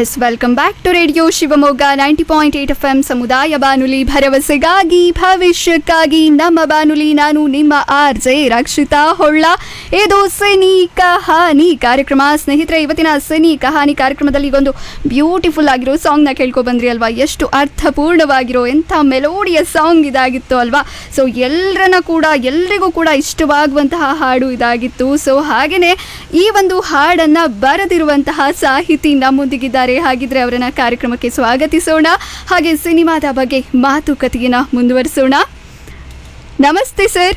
S welcome back to radio Shivamogga ninety point eight F M ಸಮುದಾಯ ಬಾನುಲಿ ಭರವಸೆಗಾಗಿ ಭವಿಷ್ಯಕ್ಕಾಗಿ ನಮ್ಮ ಬಾನುಲಿ ನಾನು ನಿಮ್ಮ ಆರ್ ಜೆ ರಕ್ಷಿತಾ ಹೊಳ್ಳ ಇದು ಸಿನಿ ಕಹಾನಿ ಕಾರ್ಯಕ್ರಮ ಸ್ನೇಹಿತರೆ ಇವತ್ತಿನ ಸಿನಿ ಕಹಾನಿ ಕಾರ್ಯಕ್ರಮದಲ್ಲಿ ಒಂದು ಬ್ಯೂಟಿಫುಲ್ ಆಗಿರೋ ಸಾಂಗ್ನ ಕೇಳ್ಕೊ ಬಂದ್ರಿ ಅಲ್ವಾ ಎಷ್ಟು ಅರ್ಥಪೂರ್ಣವಾಗಿರೋ ಎಂಥ ಮೆಲೋಡಿಯ ಸಾಂಗ್ ಇದಾಗಿತ್ತು ಅಲ್ವಾ ಸೊ ಎಲ್ಲರನ್ನ ಕೂಡ ಎಲ್ರಿಗೂ ಕೂಡ ಇಷ್ಟವಾಗುವಂತಹ ಹಾಡು ಇದಾಗಿತ್ತು ಸೊ ಹಾಗೆಯೇ ಈ ಒಂದು ಹಾಡನ್ನು ಬರೆದಿರುವಂತಹ ಸಾಹಿತಿ ನಮ್ಮೊಂದಿಗಿದ್ದಾರೆ ಹಾಗಿದ್ರೆ ಅವರನ್ನ ಕಾರ್ಯಕ್ರಮಕ್ಕೆ ಸ್ವಾಗತಿಸೋಣ ಹಾಗೆ ಸಿನಿಮಾದ ಬಗ್ಗೆ ಮಾತುಕತೆಯನ್ನ ಮುಂದುವರಿಸೋಣ ನಮಸ್ತೆ ಸರ್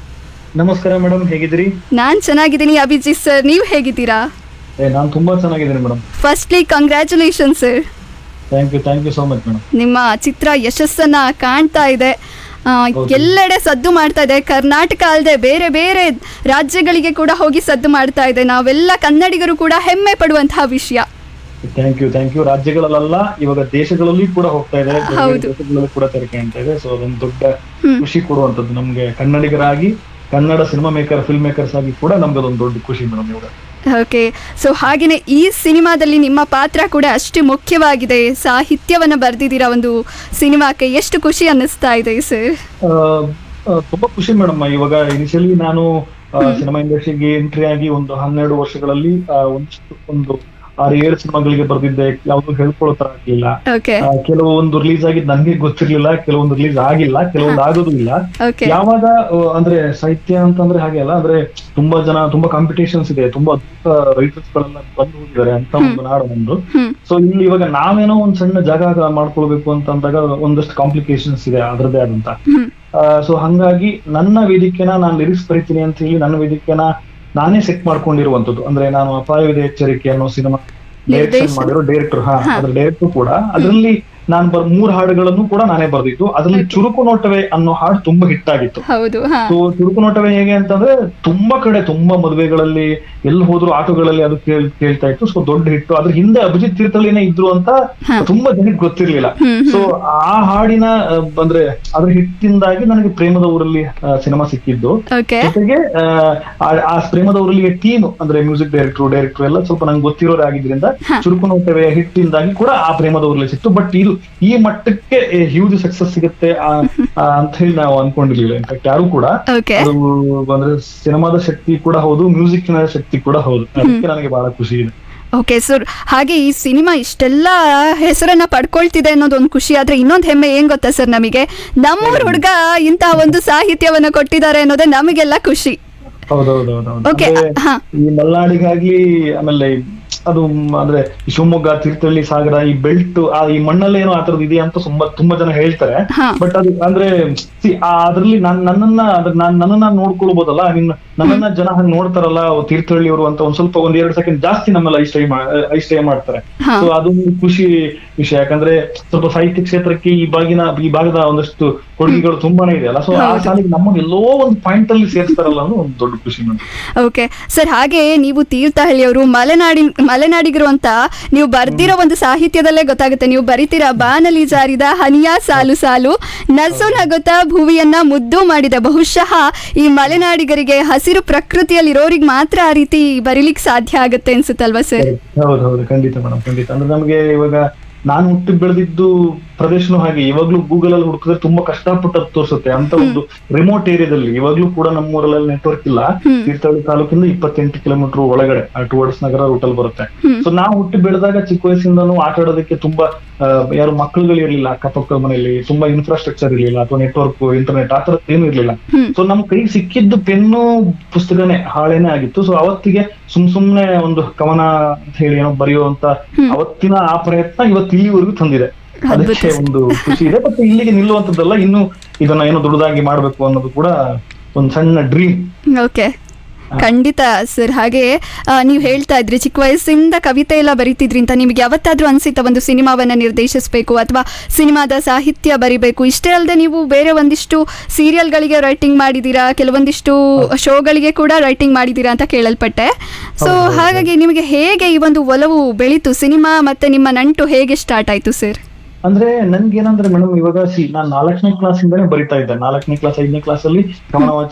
ನಮಸ್ಕಾರ ಮೇಡಮ್ ಹೇಗಿದ್ದೀರಿ ನಾನು ಚೆನ್ನಾಗಿದ್ದೀನಿ ಅಭಿಜಿತ್ ಸರ್ ನೀವು ಹೇಗಿದ್ದೀರಾ ಏ ನಾನು ತುಂಬಾ ಚೆನ್ನಾಗಿದ್ದೀನಿ madam firstly congratulation sir thank you thank you so much madam ನಿಮ್ಮ ಚಿತ್ರ ಯಶಸ್ಸನ್ನ ಕಾಣ್ತಾ ಇದೆ ಆ, ಹೌದು. ಎಲ್ಲೆಡೆ ಸದ್ದು ಮಾಡ್ತಾ ಇದೆ ಕರ್ನಾಟಕ ಅಲ್ಲದೆ ಬೇರೆ ಬೇರೆ ರಾಜ್ಯಗಳಿಗೆ ಕೂಡ ಹೋಗಿ ಸದ್ದು ಮಾಡ್ತಾ ಇದೆ ನಾವೆಲ್ಲ ಕನ್ನಡಿಗರು ಕೂಡ ಹೆಮ್ಮೆ ಪಡುವಂತಹ ವಿಷಯ ಥ್ಯಾಂಕ್ ಯು ಥ್ಯಾಂಕ್ ಯು ರಾಜ್ಯಗಳಲ್ಲ ಇವಾಗ ದೇಶಗಳಲ್ಲಿ ಕೂಡ ಹೋಗ್ತಾ ಇದೆ ಬೇರೆ ಬೇರೆ ಹೌದು. ದೇಶಗಳಲ್ಲಿ ಕೂಡ ತೆರೆ ಕಾಣ್ತಾ ಇದೆ ಸೊ ಅದೊಂದು ದೊಡ್ಡ ಹ್ಮ್. ಖುಷಿ ಕೊಡುವಂತದ್ದು ನಮ್ಗೆ ಕನ್ನಡಿಗರಾಗಿ Kannada cinema maker film makers ಆಗಿ ಕೂಡ ನಮ್ಗೆ ಅದೊಂದು ದೊಡ್ಡ ಖುಷಿ ಮೇಡಮ್ ಇವಾಗ ಓಕೆ ಸೊ ಹಾಗೆಯೇ ಈ ಸಿನಿಮಾದಲ್ಲಿ ನಿಮ್ಮ ಪಾತ್ರ ಕೂಡ ಅಷ್ಟು ಮುಖ್ಯವಾಗಿದೆ ಸಾಹಿತ್ಯವನ್ನು ಬರೆದಿದ್ದೀರಾ ಒಂದು ಸಿನಿಮಾಕ್ಕೆ ಎಷ್ಟು ಖುಷಿ ಅನ್ನಿಸ್ತಾ ಇದೆ ಸರ್ ಆ, ಆ, ತುಂಬಾ ಖುಷಿ ಮೇಡಮ್ ಇವಾಗ ಇನಿಷಿಯಲಿ ನಾನು ಸಿನಿಮಾ ಇಂಡಸ್ಟ್ರಿಗೆ ಎಂಟ್ರಿ ಆಗಿ ಒಂದು ಹನ್ನೆರಡು ವರ್ಷಗಳಲ್ಲಿ ಆ, ಒಂದಿಷ್ಟು ಒಂದು ಆರು ಏಳು ಸಿನಿಮಾಗಳಿಗೆ ಬರ್ದಿದ್ದೆ ಯಾವುದು ಹೇಳ್ಕೊಳ್ಳೋ ತರ ಆಗ್ಲಿಲ್ಲ ಓಕೆ ಆ, ಕೆಲವೊಂದು ರಿಲೀಸ್ ಆಗಿದ್ ನನಗೆ ಗೊತ್ತಿರ್ಲಿಲ್ಲ ಕೆಲವೊಂದು ರಿಲೀಸ್ ಆಗಿಲ್ಲ ಕೆಲವೊಂದು ಆಗೋದು ಇಲ್ಲ ಓಕೆ ಯಾವಾಗ ಆ, ಅಂದ್ರೆ ಸಾಹಿತ್ಯ ಅಂತಂದ್ರೆ ಹಾಗೆ ಅಲ್ಲ ಅಂದ್ರೆ ತುಂಬಾ ಜನ ತುಂಬಾ ಕಾಂಪಿಟೇಷನ್ಸ್ ಇದೆ ತುಂಬಾ ಅದ್ಭುತ ರೈಟರ್ಸ್ ಗಳೆಲ್ಲ ಬಂದು ಹೋಗಿದ್ದಾರೆ ಅಂತ ಒಂದು ನಾಡು ನಮ್ದು ಹ್ಮ್ ಸೊ ಇಲ್ಲಿ ಇವಾಗ ನಾವೇನೋ ಒಂದ್ ಸಣ್ಣ ಜಾಗ ಮಾಡ್ಕೊಳ್ಬೇಕು ಅಂತ ಅಂದಾಗ ಒಂದಷ್ಟು ಕಾಂಪ್ಲಿಕೇಶನ್ಸ್ ಇದೆ ಅದರದೇ ಆದಂತ ಹ್ಮ್ ಸೊ ಹಂಗಾಗಿ ನನ್ನ ವೇದಿಕೆನ ನಾನು ಲಿರಿಕ್ಸ್ ಬರಿತೀನಿ ಅಂತ ಹೇಳಿ ನನ್ನ ವೇದಿಕೆನ ನಾನೇ ಸೆಟ್ ಮಾಡ್ಕೊಂಡಿರುವಂತದ್ದು ಅಂದ್ರೆ ನಾನು ಅಪಾಯವಿದೆ ಎಚ್ಚರಿಕೆ ಅನ್ನೋ ಸಿನಿಮಾ ಡೈರೆಕ್ಷನ್ ನಿರ್ದೇಶನ. ಮಾಡಿರೋ ಡೈರೆಕ್ಟರ್ ಹಾ ಹಾ. ಅದ್ರ ಡೈರೆಕ್ಟರ್ ಕೂಡ ಅದರಲ್ಲಿ ನಾನು ಬರ್ ಮೂರ್ ಹಾಡುಗಳನ್ನು ಕೂಡ ನಾನೇ ಬರ್ದಿದ್ದು ಅದ್ರಲ್ಲಿ Okay. ಚುರುಕು ನೋಟವೇ ಅನ್ನೋ ಹಾಡು ತುಂಬಾ ಹಿಟ್ ಆಗಿತ್ತು ಹೌದು ಹಾ ಸೊ ಚುರುಕು ನೋಟವೇ ಹೇಗೆ ಅಂತಂದ್ರೆ ತುಂಬಾ ಕಡೆ ತುಂಬಾ ಮದುವೆಗಳಲ್ಲಿ ಎಲ್ಲಿ ಹೋದ್ರು ಆಟೋಗಳಲ್ಲಿ ಅದು ಕೇಳ್ ಕೇಳ್ತಾ ಇತ್ತು ಸೊ ದೊಡ್ಡ ಹಿಟ್ಟು ಅದ್ರ ಹಿಂದೆ ಅಭಿಜಿತ್ ತೀರ್ಥಳ್ಳಿನೇ ಇದ್ರು ಅಂತ ಹಾ. ತುಂಬಾ ಜನಕ್ಕೆ ಗೊತ್ತಿರ್ಲಿಲ್ಲ ಹ್ಮ್ ಸೊ ಆ ಹಾಡಿನ ಆ, ಅಂದ್ರೆ ಅದ್ರ ಹಿಟ್ಟಿಂದಾಗಿ ನನಗೆ ಪ್ರೇಮದ ಊರಲ್ಲಿ ಸಿನಿಮಾ ಸಿಕ್ಕಿದ್ದು ಓಕೆ ಜೊತೆಗೆ ಆ, ಆ- ಆ ಪ್ರೇಮದ ಊರಲ್ಲಿ ಟೀಮ್ ಅಂದ್ರೆ ಮ್ಯೂಸಿಕ್ ಡೈರೆಕ್ಟರ್ ಡೈರೆಕ್ಟರ್ ಎಲ್ಲ ಸ್ವಲ್ಪ ನಂಗೆ ಗೊತ್ತಿರೋರೇ ಆಗಿದ್ರಿಂದ ಹಾ. ಚುರುಕು ನೋಟವೇ ಹಿಟ್ಟಿಂದಾಗಿ ಕೂಡ ಆ ಪ್ರೇಮದ ಊರಲ್ಲಿ ಸಿಕ್ತು ಬಟ್ ಇದು ಈ ಮಟ್ಟಕ್ಕೆ ಹ್ಯೂಜ್ ಸಕ್ಸಸ್ ಸಿಗುತ್ತೆ ಆ- ಆ ಅಂತ ಹೇಳಿ ನಾವು ಅನ್ಕೊಂಡಿರ್ಲಿಲ್ಲ ಇನ್ಫ್ಯಾಕ್ಟ್ ಯಾರು ಕೂಡ ಓಕೆ ಅದು ಅಂದ್ರೆ ಸಿನಿಮಾದ ಶಕ್ತಿ ಕೂಡ ಹೌದು ಮ್ಯೂಸಿಕ್ನ ಶಕ್ತಿ ಕೂಡ ಹೌದು ಅದಕ್ಕೆ ನನಗೆ ಬಹಳ ಖುಷಿ ಇದೆ ಓಕೆ ಸರ್ ಹಾಗೆ ಈ ಸಿನಿಮಾ ಇಷ್ಟೆಲ್ಲ ಹೆಸರನ್ನ ಪಡ್ಕೊಳ್ತಿದೆ ಅನ್ನೋದು ಒಂದು ಖುಷಿ ಆದ್ರೆ ಇನ್ನೊಂದು ಹೆಮ್ಮೆ ಏನ್ ಗೊತ್ತಾ ಸರ್ ನಮಗೆ ನಮ್ಮೂರ್ ಹುಡುಗ ಇಂತಹ ಒಂದು ಸಾಹಿತ್ಯವನ್ನ ಕೊಟ್ಟಿದ್ದಾರೆ ಅನ್ನೋದೇ ನಮಗೆಲ್ಲ ಖುಷಿ ಹೌದೌದೌದೌದು Okay, ಹಾ. ಈ ಮಲ್ನಾಡಿಗಾಗ್ಲಿ ಆಮೇಲೆ ಅದು ಮ್, ಅಂದ್ರೆ ಈ ಶಿವಮೊಗ್ಗ ತೀರ್ಥಹಳ್ಳಿ ಸಾಗರ ಈ ಬೆಲ್ಟ್ ಆ ಈ ಮಣ್ಣಲ್ಲಿ ಏನೋ ಆತರದ್ದು ಇದೆ ಅಂತ ತುಂಬಾ ತುಂಬಾ ಜನ ಹೇಳ್ತಾರೆ ಹಾ. ಬಟ್ ಅದು ಅಂದ್ರೆ see, ಆ ಅದ್ರಲ್ಲಿ ನಾನ್ ನನ್ನನ್ನ ಅದ್ರ ನಾನ್ ನನ್ನನ್ನ ನೋಡ್ಕೊಳ್ಬೋದಲ್ಲ ಐ ಮೀನ್ ನನ್ನನ್ನ ಜನ ಹಂಗ್ ನೋಡ್ತಾರಲ್ಲ ಓ, ತೀರ್ಥಹಳ್ಳಿ ಅವರು ಅಂತ ಒಂದ್ ಸ್ವಲ್ಪ ಒಂದ್ ಎರಡು ಸೆಕೆಂಡ್ ಜಾಸ್ತಿ ನಮ್ಮೆಲ್ಲ ಐಸ್ಟೈ ಐಸ್ಟೈ ಮಾಡ್ತಾರೆ ಹಾ. ಸೊ ಅದೊಂದು ಖುಷಿ ವಿಷಯ ಯಾಕಂದ್ರೆ ಸ್ವಲ್ಪ ಸಾಹಿತ್ಯ ಕ್ಷೇತ್ರಕ್ಕೆ ಈ ಬಾಗಿನ ಈ ಭಾಗದ ಒಂದಷ್ಟು ಕೊಡುಗೆಗಳು ತುಂಬಾನೇ ಇದೆಯಲ್ಲ ಸೊ ಆ ಹೌದು. ಸಾಲಿಗೆ ನಮಗೆ ಎಲ್ಲೋ ಒಂದು ಪಾಯಿಂಟ್ ಅಲ್ಲಿ ಸೇರಿಸ್ತಾರಲ್ಲ ಅನ್ನೋ ಒಂದು ದೊಡ್ಡ ಖುಷಿ ನನಗೆ ಓಕೆ ಸರ್ ಹಾಗೆ ನೀವು ತೀರ್ಥಹಳ್ಳಿಯವರು ಮಲೆನಾಡಿ ಮಲೆನಾಡಿಗರು ಅಂತ ನೀವು ಬರ್ದಿರೋ ಒಂದು ಸಾಹಿತ್ಯದಲ್ಲೇ ಗೊತ್ತಾಗುತ್ತೆ ನೀವು ಬರಿತೀರಾ ಬಾನಲಿ ಜಾರಿದ ಹನಿಯ ಸಾಲು ಸಾಲು ನಸು ನಗುತ್ತ ಭುವಿಯನ್ನ ಮುದ್ದು ಮಾಡಿದೆ ಬಹುಶಃ ಈ ಮಲೆನಾಡಿಗರಿಗೆ ಹಸಿರು ಪ್ರಕೃತಿಯಲ್ಲಿರೋರಿಗೆ ಮಾತ್ರ ಆ ರೀತಿ ಬರೀಲಿಕ್ಕೆ ಸಾಧ್ಯ ಆಗುತ್ತೆ ಅನ್ಸುತ್ತಲ್ವಾ ಸರ್ ಹೌದು ಹೌದು ಖಂಡಿತ ಮೇಡಮ್ ಖಂಡಿತ ಅಂದ್ರೆ ನಮಗೆ ಇವಾಗ ನಾನು ಹುಟ್ಟಿ ಬೆಳೆದಿದ್ದು ಪ್ರದೇಶನೂ ಹಾಗೆ ಇವಾಗ್ಲೂ ಗೂಗಲ್ ಅಲ್ಲಿ ಹುಡುಕಿದ್ರೆ ತುಂಬಾ ಕಷ್ಟಪಟ್ಟು ಅದ್ ತೋರಿಸುತ್ತೆ ಅಂತ ಒಂದು ರಿಮೋಟ್ ಏರಿಯಾದಲ್ಲಿ ಇವಾಗ್ಲೂ ಕೂಡ ನಮ್ಮೂರಲ್ಲಿ ನೆಟ್ವರ್ಕ್ ಇಲ್ಲ ಹ್ಮ್. ತೀರ್ಥಹಳ್ಳಿ ತಾಲೂಕಿಂದ ಇಪ್ಪತ್ತೆಂಟು ಕಿಲೋಮೀಟರ್ ಒಳಗಡೆ ಟುವರ್ಡ್ಸ್ ನಗರ ರೂಟಲ್ ಬರುತ್ತೆ ಹ್ಮ್. ಸೊ ನಾವು ಹುಟ್ಟಿ ಬೆಳೆದಾಗ ಚಿಕ್ಕ ವಯಸ್ಸಿಂದನೂ ಆಟ ಆಡೋದಕ್ಕೆ ತುಂಬಾ ಆ, ಯಾರು ಮಕ್ಕಳುಗಳು ಇರ್ಲಿಲ್ಲ ಅಕ್ಕಪಕ್ಕ ಮನೆಯಲ್ಲಿ ತುಂಬಾ ಇನ್ಫ್ರಾಸ್ಟ್ರಕ್ಚರ್ ಇರ್ಲಿಲ್ಲ ಅಥವಾ ನೆಟ್ವರ್ಕ್ ಇಂಟರ್ನೆಟ್ ಆ ತರದ್ ಏನು ಇರ್ಲಿಲ್ಲ ಹ್ಮ್. ಸೊ ನಮ್ ಕೈ ಸಿಕ್ಕಿದ್ದು ಪೆನ್ನು ಪುಸ್ತಕನೇ ಹಾಳೇನೆ ಆಗಿತ್ತು ಸೊ ಅವತ್ತಿಗೆ ಸುಮ್ ಸುಮ್ನೆ ಒಂದು ಕವನ ಅಂತ ಹೇಳಿ ಏನೋ ಬರೆಯುವಂತ ಹ್ಮ್. ಅವತ್ತಿನ ಆ ಪ್ರಯತ್ನ ಇವತ್ತು ಇಲ್ಲಿವರೆಗೂ ತಂದಿದೆ ಅದ್ಭುತ ಅದಕ್ಕೆ ಸರ್. ಒಂದು ಖುಷಿ ಇದೆ ಮತ್ತೆ ಇಲ್ಲಿಗೆ ನಿಲ್ಲುವಂತದ್ದಲ್ಲ ಇನ್ನು ಇದನ್ನ ಏನೋ ದೊಡ್ಡದಾಗಿ ಮಾಡ್ಬೇಕು ಅನ್ನೋದು ಕೂಡ ಒಂದು ಸಣ್ಣ ಡ್ರೀಮ್ ಓಕೆ ಖಂಡಿತ ಸರ್ ಹಾಗೆ ನೀವು ಹೇಳ್ತಾ ಇದ್ರಿ ಚಿಕ್ಕ ವಯಸ್ಸಿಂದ ಕವಿತೆ ಎಲ್ಲ ಬರಿತಿದ್ರಿ ಅಂತ ನಿಮಗೆ ಯಾವತ್ತಾದ್ರೂ ಅನ್ಸಿತ್ತ ಒಂದು ಸಿನಿಮಾವನ್ನ ನಿರ್ದೇಶಿಸಬೇಕು ಅಥವಾ ಸಿನಿಮಾದ ಸಾಹಿತ್ಯ ಬರಿಬೇಕು ಇಷ್ಟೇ ಅಲ್ಲದೆ ನೀವು ಬೇರೆ ಒಂದಿಷ್ಟು ಸೀರಿಯಲ್ಗಳಿಗೆ ರೈಟಿಂಗ್ ಮಾಡಿದ್ದೀರಾ ಕೆಲವೊಂದಿಷ್ಟು ಶೋಗಳಿಗೆ ಕೂಡ ರೈಟಿಂಗ್ ಮಾಡಿದ್ದೀರಾ ಅಂತ ಕೇಳಲ್ಪಟ್ಟೆ ಸೊ ಹೌದು, ಹೌದು. ಹಾಗಾಗಿ ನಿಮಗೆ ಹೇಗೆ ಈ ಒಂದು ಒಲವು ಬೆಳೀತು ಸಿನಿಮಾ ಮತ್ತೆ ನಿಮ್ಮ ನಂಟು ಹೇಗೆ ಸ್ಟಾರ್ಟ್ ಆಯ್ತು ಸರ್ ಅಂದ್ರೆ ನನ್ಗೇನಂದ್ರೆ ಮೇಡಮ್ ಇವಾಗ ಸಿ ನಾನ್ ನಾಲ್ಕನೇ ಕ್ಲಾಸ್ ಇಂದಾನೆ ಬರಿತಾ ಇದ್ದೆ ನಾಲ್ಕನೇ ಕ್ಲಾಸ್ ಐದನೇ ಕ್ಲಾಸ್ ಅಲ್ಲಿ ಕವನ ವಾಚನ